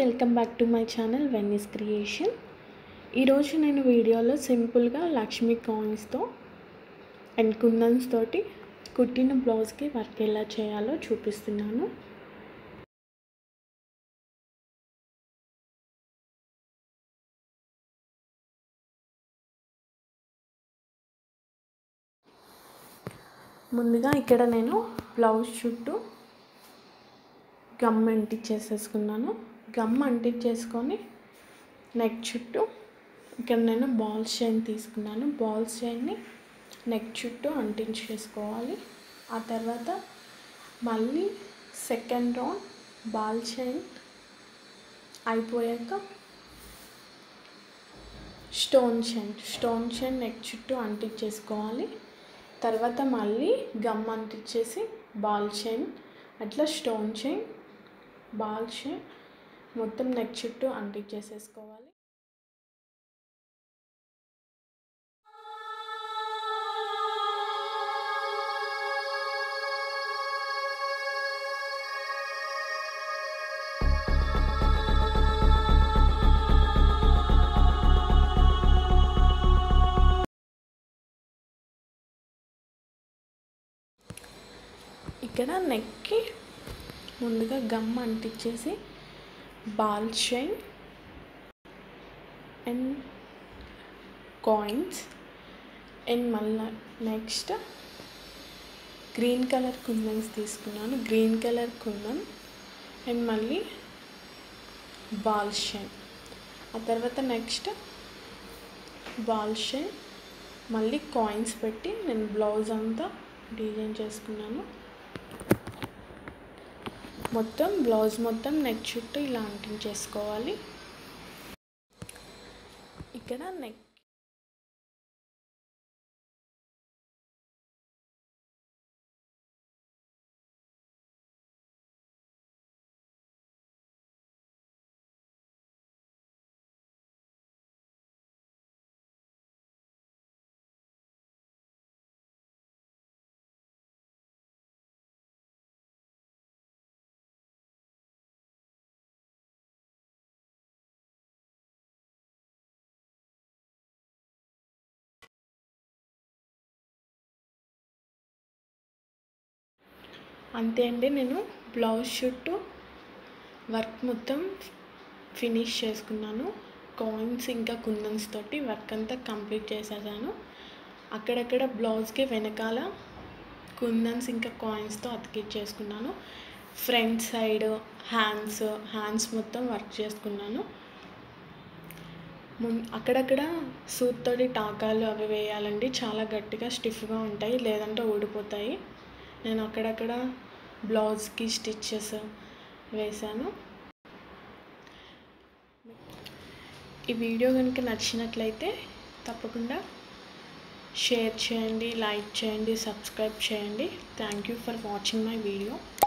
welcome back to my channel వెన్నీస్ creation ఈరోజు నేను వీడియోలో సింపుల్గా లక్ష్మీ కాయిన్స్తో అండ్ కుందన్స్ తోటి కుట్టిన బ్లౌజ్కి వర్క్ ఎలా చేయాలో చూపిస్తున్నాను ముందుగా ఇక్కడ నేను బ్లౌజ్ చుట్టూ గమ్ అంటించేసేసుకున్నాను గమ్ అంటించేసుకొని నెక్ చుట్టూ ఇక్కడ నేను బాల్స్ చైన్ తీసుకున్నాను బాల్స్ చైన్ని నెక్ చుట్టూ అంటించేసుకోవాలి ఆ తర్వాత మళ్ళీ సెకండ్ రౌండ్ బాల్ చైన్ అయిపోయాక stone chain stone chain neck చుట్టూ అంటించేసుకోవాలి తర్వాత మళ్ళీ గమ్ అంటించేసి బాల్ చైన్ అట్లా స్టోన్ చైన్ బాల్ చైన్ మొత్తం నెక్ చుట్టూ అంటించేసేసుకోవాలి ఇక్కడ నెక్కి ముందుగా గమ్ అంటించేసి ball chain and coins and మళ్ళీ నెక్స్ట్ గ్రీన్ కలర్ కుందన్స్ తీసుకున్నాను గ్రీన్ కలర్ కుందన్ అండ్ మళ్ళీ బాల్ చైన్ ఆ తర్వాత నెక్స్ట్ బాల్ చైన్ మళ్ళీ కాయిన్స్ పెట్టి నేను బ్లౌజ్ అంతా డిజైన్ చేసుకున్నాను మొత్తం బ్లౌజ్ మొత్తం నెక్ చుట్టూ ఇలా అంటించేసుకోవాలి ఇక్కడ నెక్ అంతే అండి నేను బ్లౌజ్ చుట్టూ వర్క్ మొత్తం ఫినిష్ చేసుకున్నాను కాయిన్స్ ఇంకా కుందన్స్ తోటి వర్క్ అంతా కంప్లీట్ చేసేసాను అక్కడక్కడ బ్లౌజ్కి వెనకాల కుందన్స్ ఇంకా కాయిన్స్తో అతికిచ్చేసుకున్నాను ఫ్రంట్ సైడ్ హ్యాండ్స్ హ్యాండ్స్ మొత్తం వర్క్ చేసుకున్నాను అక్కడక్కడ సూత్తోటి టాకాలు అవి వేయాలండి చాలా గట్టిగా స్టిఫ్గా ఉంటాయి లేదంటే ఊడిపోతాయి నేను అక్కడక్కడ బ్లౌజ్కి స్టిచ్చెస్ వేశాను ఈ వీడియో కనుక నచ్చినట్లయితే తప్పకుండా షేర్ చేయండి లైక్ చేయండి సబ్స్క్రైబ్ చేయండి thank you for watching my video